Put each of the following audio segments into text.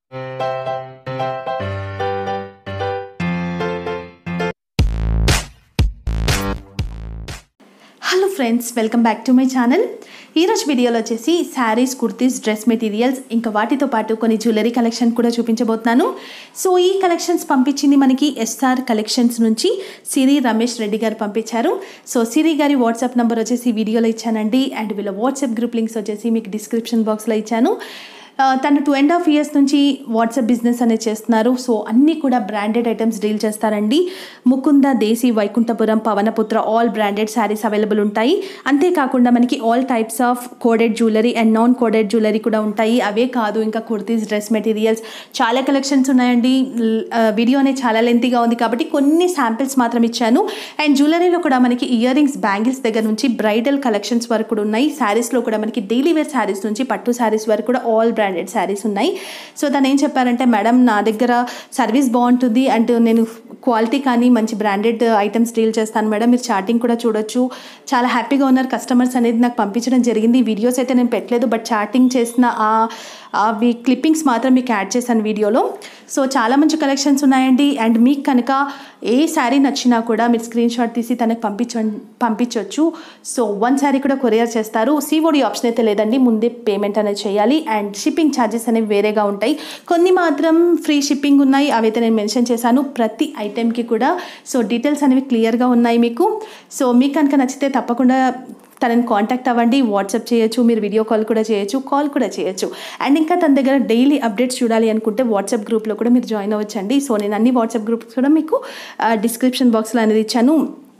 hello friends welcome back to my channel ఈరోజు వీడియోలో వచ్చేసి శారీస్ కుర్తీస్ డ్రెస్ మెటీరియల్స్ ఇంకా వాటితో పాటు కొన్ని జ్యువెలరీ కలెక్షన్ కూడా చూపించబోతున్నాను సో ఈ కలెక్షన్స్ పంపించింది మనకి ఎస్ఆర్ కలెక్షన్స్ నుంచి సిరి రమేష్ రెడ్డి గారు పంపించారు సో సిరి గారి వాట్సాప్ నెంబర్ వచ్చేసి వీడియోలో ఇచ్చానండి అండ్ వీళ్ళ వాట్సాప్ గ్రూప్ లింక్స్ వచ్చేసి మీకు డిస్క్రిప్షన్ బాక్స్లో ఇచ్చాను ఆ, తను టూ అండ్ హాఫ్ ఇయర్స్ నుంచి వాట్సాప్ బిజినెస్ అనేది చేస్తున్నారు సో అన్నీ కూడా బ్రాండెడ్ ఐటమ్స్ డీల్ చేస్తారండి Mukunda Desi Vaikunthapuram Pavanaputra all branded saris available ఉంటాయి అంతేకాకుండా మనకి all types of coded jewellery and non coded jewellery కూడా ఉంటాయి అవే కాదు ఇంకా కుర్తీస్ డ్రెస్ మెటీరియల్స్ చాలా కలెక్షన్స్ ఉన్నాయండి ల్- ఆ, వీడియో అనేది చాలా లెంతీగా ఉంది కాబట్టి కొన్ని శాంపిల్స్ మాత్రం ఇచ్చాను అండ్ జ్యువెలరీలో కూడా మనకి ఇయర్ రింగ్స్ బ్యాంగిల్స్ దగ్గర నుంచి బ్రైడల్ కలెక్షన్స్ వరకు కూడా ఉన్నాయి శారీస్లో కూడా మనకి డైలీ వేర్ శారీస్ నుంచి పట్టు శారీస్ వరకు కూడా ఆల్ బ్రాండెడ్ శారీస్ ఉన్నాయి సో తను ఏం చెప్పారంటే మేడం నా దగ్గర సర్వీస్ బాగుంటుంది అండ్ నేను క్వాలిటీ కానీ మంచి బ్రాండెడ్ ఐటమ్స్ డీల్ చేస్తాను మేడం మీరు చాటింగ్ కూడా చూడొచ్చు చాలా హ్యాపీగా ఉన్నారు కస్టమర్స్ అనేది నాకు పంపించడం జరిగింది వీడియోస్ అయితే నేను పెట్టలేదు బట్ చాటింగ్ చేసిన ఆ అవి క్లిప్పింగ్స్ మాత్రం మీకు యాడ్ చేశాను వీడియోలో సో చాలా మంచి కలెక్షన్స్ ఉన్నాయండి అండ్ మీకు కనుక ఏ శారీ నచ్చినా కూడా మీరు స్క్రీన్ షాట్ తీసి తనకు పంపించ పంపించవచ్చు సో వన్ శారీ కూడా కొరియర్ చేస్తారు సిఓడి ఆప్షన్ అయితే లేదండి ముందే పేమెంట్ అనేది చేయాలి అండ్ షిప్పింగ్ ఛార్జెస్ అనేవి వేరేగా ఉంటాయి కొన్ని మాత్రం ఫ్రీ షిప్పింగ్ ఉన్నాయి అవైతే నేను మెన్షన్ చేశాను ప్రతి ఐటెంకి కూడా సో డీటెయిల్స్ అనేవి క్లియర్గా ఉన్నాయి మీకు సో మీకు కనుక నచ్చితే తప్పకుండా తనని కాంటాక్ట్ అవ్వండి వాట్సాప్ చేయొచ్చు మీరు వీడియో కాల్ కూడా చేయొచ్చు కాల్ కూడా చేయొచ్చు అండ్ ఇంకా తన దగ్గర డైలీ అప్డేట్స్ చూడాలి అనుకుంటే వాట్సాప్ గ్రూప్లో కూడా మీరు జాయిన్ అవ్వచ్చండి సో నేను అన్ని వాట్సాప్ గ్రూప్స్ కూడా మీకు డిస్క్రిప్షన్ బాక్స్లో అనేది ఇచ్చాను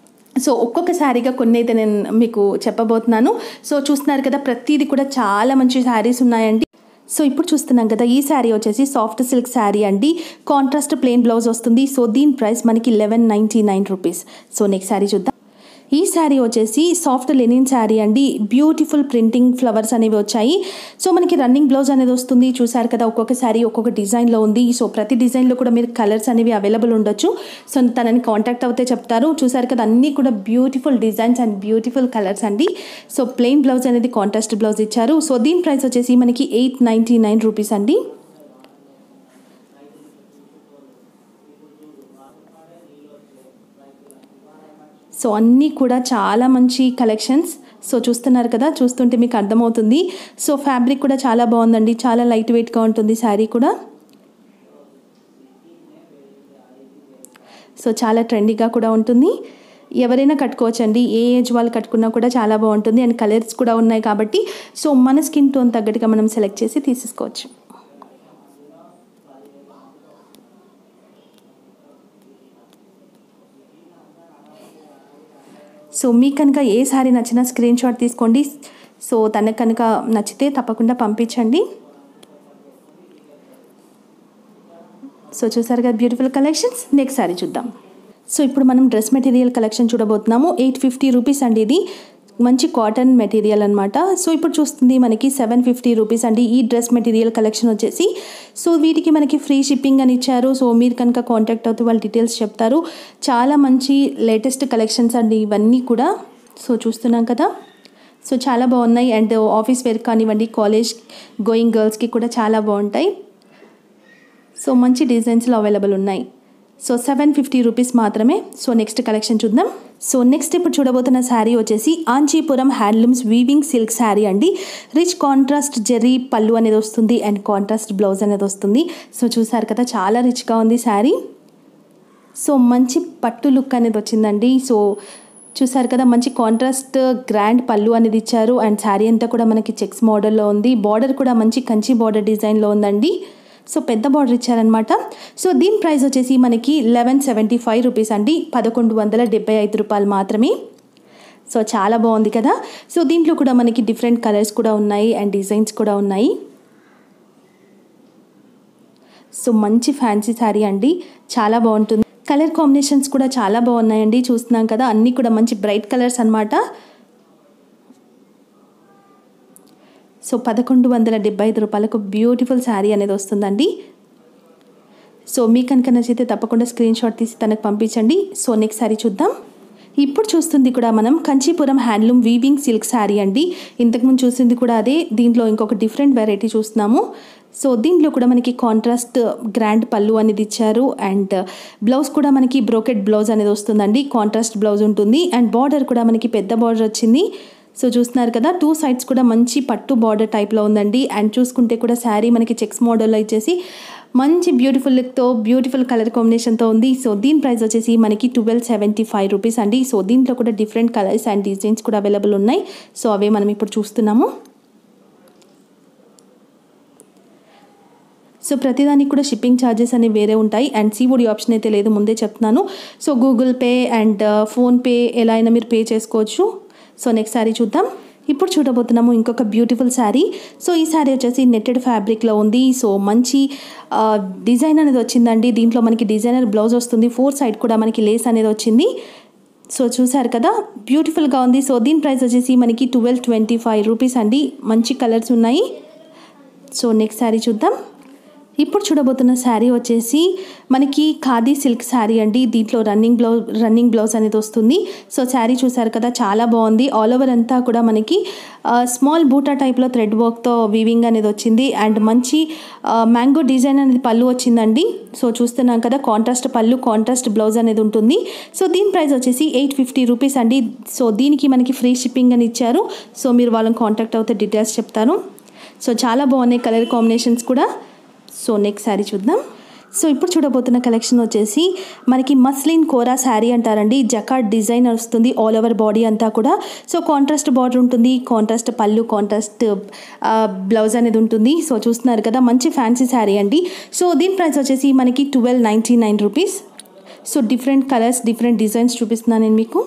సో ఒక్కొక్క శారీగా కొన్ని అయితే నేను మీకు చెప్పబోతున్నాను సో చూస్తున్నారు కదా ప్రతిదీ కూడా చాలా మంచి శారీస్ ఉన్నాయండి సో ఇప్పుడు చూస్తున్నాం కదా ఈ శారీ వచ్చేసి సాఫ్ట్ సిల్క్ శారీ అండి కాంట్రాస్ట్ ప్లెయిన్ బ్లౌజ్ వస్తుంది సో దీని ప్రైస్ మనకి eleven ninety nine rupees so next sari చూద్దాం ఈ శారీ వచ్చేసి సాఫ్ట్ లెనిన్ శారీ అండి బ్యూటిఫుల్ ప్రింటింగ్ ఫ్లవర్స్ అనేవి వచ్చాయి సో మనకి రన్నింగ్ బ్లౌజ్ అనేది వస్తుంది చూసారు కదా ఒక్కొక్క శారీ ఒక్కొక్క డిజైన్లో ఉంది సో ప్రతి డిజైన్లో కూడా మీరు కలర్స్ అనేవి అవైలబుల్ ఉండొచ్చు సో తనని కాంటాక్ట్ అవుతే చెప్తారు చూసారు కదా అన్నీ కూడా beautiful designs and beautiful colours అండి సో ప్లెయిన్ బ్లౌజ్ అనేది కాంట్రాస్ట్ బ్లౌజ్ ఇచ్చారు సో దీని ప్రైస్ వచ్చేసి మనకి ఎయిట్ నైంటీ నైన్ రూపీస్ అండి సో అన్నీ కూడా చాలా మంచి కలెక్షన్స్ సో చూస్తున్నారు కదా చూస్తుంటే మీకు అర్థమవుతుంది సో ఫ్యాబ్రిక్ కూడా చాలా బాగుందండి చాలా లైట్ వెయిట్గా ఉంటుంది శారీ కూడా సో చాలా ట్రెండీగా కూడా ఉంటుంది ఎవరైనా కట్టుకోవచ్చండి ఏ ఏజ్ వాళ్ళు కట్టుకున్నా కూడా చాలా బాగుంటుంది అండ్ కలర్స్ కూడా ఉన్నాయి కాబట్టి సో మన స్కిన్ టోన్ తగ్గట్టుగా మనం సెలెక్ట్ చేసి తీసేసుకోవచ్చు సో మీకు కనుక ఏ శారీ నచ్చినా స్క్రీన్ షాట్ తీసుకోండి సో తనకు కనుక నచ్చితే తప్పకుండా పంపించండి సో చూసారు కదా బ్యూటిఫుల్ కలెక్షన్స్ నెక్స్ట్ శారీ చూద్దాం సో ఇప్పుడు మనం డ్రెస్ మెటీరియల్ కలెక్షన్ చూడబోతున్నాము ఎయిట్ ఫిఫ్టీ రూపీస్ అండి ఇది మంచి కాటన్ మెటీరియల్ అనమాట సో ఇప్పుడు చూస్తుంది మనకి సెవెన్ ఫిఫ్టీ రూపీస్ అండి ఈ డ్రెస్ మెటీరియల్ కలెక్షన్ వచ్చేసి సో వీటికి మనకి ఫ్రీ షిప్పింగ్ అని ఇచ్చారు సో మీరు కనుక కాంటాక్ట్ అవుతూ వాళ్ళ డీటెయిల్స్ చెప్తారు చాలా మంచి లేటెస్ట్ కలెక్షన్స్ అండి ఇవన్నీ కూడా సో చూస్తున్నాం కదా సో చాలా బాగున్నాయి అండ్ ఆఫీస్ వేర్ కానివ్వండి కాలేజ్ గోయింగ్ గర్ల్స్కి కూడా చాలా బాగుంటాయి సో మంచి డిజైన్స్లో అవైలబుల్ ఉన్నాయి సో సెవెన్ ఫిఫ్టీ రూపీస్ మాత్రమే సో నెక్స్ట్ కలెక్షన్ చూద్దాం సో నెక్స్ట్ ఇప్పుడు చూడబోతున్న శారీ వచ్చేసి Kanchipuram handlooms weaving silk sari అండి రిచ్ కాంట్రాస్ట్ జెర్రీ పళ్ళు అనేది వస్తుంది అండ్ కాంట్రాస్ట్ బ్లౌజ్ అనేది వస్తుంది సో చూసారు కదా చాలా రిచ్గా ఉంది శారీ సో మంచి పట్టు లుక్ అనేది వచ్చిందండి సో చూసారు కదా మంచి కాంట్రాస్ట్ గ్రాండ్ పళ్ళు అనేది ఇచ్చారు అండ్ శారీ అంతా కూడా మనకి చెక్స్ మోడల్లో ఉంది బార్డర్ కూడా మంచి కంచి బార్డర్ డిజైన్లో ఉందండి సో పెద్ద బార్డర్ ఇచ్చారనమాట సో దీని ప్రైస్ వచ్చేసి మనకి లెవెన్ సెవెంటీ ఫైవ్ రూపీస్ అండి పదకొండు వందల డెబ్బై ఐదు రూపాయలు మాత్రమే సో చాలా బాగుంది కదా సో దీంట్లో కూడా మనకి డిఫరెంట్ కలర్స్ కూడా ఉన్నాయి అండ్ డిజైన్స్ కూడా ఉన్నాయి సో మంచి ఫ్యాన్సీ శారీ అండి చాలా బాగుంటుంది కలర్ కాంబినేషన్స్ కూడా చాలా బాగున్నాయండి చూస్తున్నాం కదా అన్నీ కూడా మంచి బ్రైట్ కలర్స్ అనమాట సో పదకొండు వందల డెబ్బై ఐదు రూపాయలకు బ్యూటిఫుల్ శారీ అనేది వస్తుందండి సో మీకు కనుక నచ్చితే తప్పకుండా స్క్రీన్ షాట్ తీసి తనకు పంపించండి సో నెక్స్ట్ శారీ చూద్దాం ఇప్పుడు చూస్తుంది కూడా మనం Kanchipuram handloom weaving silk sari అండి ఇంతకుముందు చూసింది కూడా అదే దీంట్లో ఇంకొక డిఫరెంట్ వెరైటీ చూస్తున్నాము సో దీంట్లో కూడా మనకి కాంట్రాస్ట్ గ్రాండ్ పళ్ళు అనేది ఇచ్చారు అండ్ బ్లౌజ్ కూడా మనకి బ్రోకెట్ బ్లౌజ్ అనేది వస్తుందండి కాంట్రాస్ట్ బ్లౌజ్ ఉంటుంది అండ్ బార్డర్ కూడా మనకి పెద్ద బార్డర్ వచ్చింది సో చూస్తున్నారు కదా టూ సైడ్స్ కూడా మంచి పట్టు బార్డర్ టైప్లో ఉందండి అండ్ చూసుకుంటే కూడా శారీ మనకి చెక్స్ మోడల్లో ఇచ్చేసి మంచి బ్యూటిఫుల్ లుక్తో బ్యూటిఫుల్ కలర్ కాంబినేషన్తో ఉంది సో దీని ప్రైస్ వచ్చేసి మనకి ట్వెల్వ్ సెవెంటీ ఫైవ్ రూపీస్ అండి సో దీంట్లో కూడా డిఫరెంట్ కలర్స్ అండ్ డిజైన్స్ కూడా అవైలబుల్ ఉన్నాయి సో అవే మనం ఇప్పుడు చూస్తున్నాము సో ప్రతిదానికి కూడా షిప్పింగ్ ఛార్జెస్ అనేవి వేరే ఉంటాయి అండ్ సీవుడి ఆప్షన్ అయితే లేదు ముందే చెప్తున్నాను so Google Pay and PhonePe ఎలా అయినా మీరు పే చేసుకోవచ్చు సో నెక్స్ట్ శారీ చూద్దాం ఇప్పుడు చూడబోతున్నాము ఇంకొక బ్యూటిఫుల్ శారీ సో ఈ శారీ వచ్చేసి నెట్టెడ్ ఫ్యాబ్రిక్లో ఉంది సో మంచి డిజైన్ అనేది వచ్చిందండి దీంట్లో మనకి డిజైనర్ బ్లౌజ్ వస్తుంది ఫోర్ సైడ్ కూడా మనకి లేస్ అనేది వచ్చింది సో చూసారు కదా బ్యూటిఫుల్గా ఉంది సో దీని ప్రైస్ వచ్చేసి మనకి ట్వెల్వ్ ట్వంటీ ఫైవ్ రూపీస్ అండి మంచి కలర్స్ ఉన్నాయి సో నెక్స్ట్ శారీ చూద్దాం ఇప్పుడు చూడబోతున్న శారీ వచ్చేసి మనకి ఖాదీ సిల్క్ శారీ అండి దీంట్లో రన్నింగ్ బ్లౌజ్ రన్నింగ్ బ్లౌజ్ అనేది వస్తుంది సో శారీ చూసారు కదా చాలా బాగుంది ఆల్ ఓవర్ అంతా కూడా మనకి స్మాల్ బూటా టైప్లో థ్రెడ్ వర్క్తో వీవింగ్ అనేది వచ్చింది అండ్ మంచి మ్యాంగో డిజైన్ అనేది పళ్ళు వచ్చిందండి సో చూస్తున్నాం కదా కాంట్రాస్ట్ పళ్ళు కాంట్రాస్ట్ బ్లౌజ్ అనేది ఉంటుంది సో దీని ప్రైస్ వచ్చేసి ఎయిట్ ఫిఫ్టీ రూపీస్ అండి సో దీనికి మనకి ఫ్రీ షిప్పింగ్ అని ఇచ్చారు సో మీరు వాళ్ళని కాంటాక్ట్ అవుతే డీటెయిల్స్ చెప్తారు సో చాలా బాగున్నాయి కలర్ కాంబినేషన్స్ కూడా సో నెక్స్ట్ శారీ చూద్దాం సో ఇప్పుడు చూడబోతున్న కలెక్షన్ వచ్చేసి మనకి మస్లిన్ కోరా శారీ అంటారండి జకాట్ డిజైన్ వస్తుంది ఆల్ ఓవర్ బాడీ అంతా కూడా సో కాంట్రాస్ట్ బార్డర్ ఉంటుంది కాంట్రాస్ట్ పళ్ళు కాంట్రాస్ట్ బ్లౌజ్ అనేది ఉంటుంది సో చూస్తున్నారు కదా మంచి ఫ్యాన్సీ శారీ అండి సో దీని ప్రైస్ వచ్చేసి మనకి twelve ninety nine rupees so different colours different designs చూపిస్తున్నాను నేను మీకు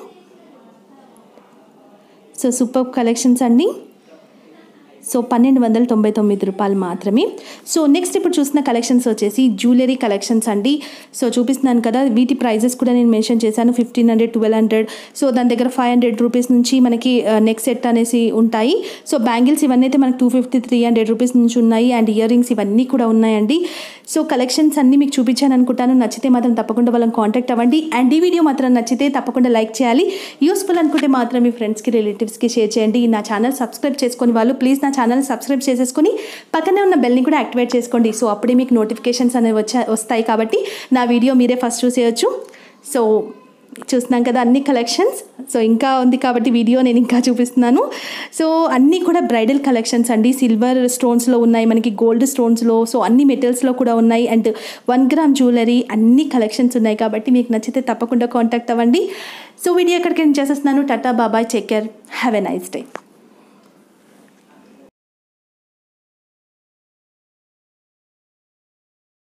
సో సూపర్ కలెక్షన్స్ అండి సో పన్నెండు వందల తొంభై తొమ్మిది రూపాయలు మాత్రమే సో నెక్స్ట్ ఇప్పుడు చూసిన కలెక్షన్స్ వచ్చేసి జ్యువెలరీ కలెక్షన్స్ అండి సో చూపిస్తున్నాను కదా వీటి ప్రైజెస్ కూడా నేను మెన్షన్ చేశాను fifteen hundred twelve hundred so దాని దగ్గర ఫైవ్ హండ్రెడ్ రూపీస్ నుంచి మనకి నెక్స్ట్ సెట్ అనేసి ఉంటాయి సో బ్యాంగిల్స్ ఇవన్నీ అయితే మనకి two fifty three hundred rupees నుంచి ఉన్నాయి అండ్ ఇయర్ రింగ్స్ ఇవన్నీ కూడా ఉన్నాయండి సో కలెక్షన్స్ అన్నీ మీకు చూపించాను అనుకుంటాను నచ్చితే మాత్రం తప్పకుండా వాళ్ళని కాంటాక్ట్ అవ్వండి అండ్ ఈ వీడియో మాత్రం నచ్చితే తప్పకుండా లైక్ చేయాలి యూస్ఫుల్ అనుకుంటే మాత్రం మీ ఫ్రెండ్స్కి రిలేటివ్స్కి షేర్ చేయండి నా ఛానల్ సబ్స్క్రైబ్ చేసుకొని వాళ్ళు ప్లీజ్ నా ఛానల్ సబ్స్క్రైబ్ చేసేసుకొని పక్కనే ఉన్న బెల్ని కూడా యాక్టివేట్ చేసుకోండి సో అప్పుడే మీకు నోటిఫికేషన్స్ అనేవి వచ్చా వస్తాయి కాబట్టి నా వీడియో మీరే ఫస్ట్ చూసేయచ్చు సో చూస్తున్నాం కదా అన్ని కలెక్షన్స్ సో ఇంకా ఉంది కాబట్టి వీడియో నేను ఇంకా చూపిస్తున్నాను సో అన్నీ కూడా బ్రైడల్ కలెక్షన్స్ అండి సిల్వర్ స్టోన్స్లో ఉన్నాయి మనకి గోల్డ్ స్టోన్స్లో సో అన్ని మెటల్స్లో కూడా ఉన్నాయి అండ్ వన్ గ్రామ్ జ్యువెలరీ అన్ని కలెక్షన్స్ ఉన్నాయి కాబట్టి మీకు నచ్చితే తప్పకుండా కాంటాక్ట్ అవ్వండి సో వీడియో ఎక్కడికి చేసేస్తున్నాను tata bye bye take care have a nice day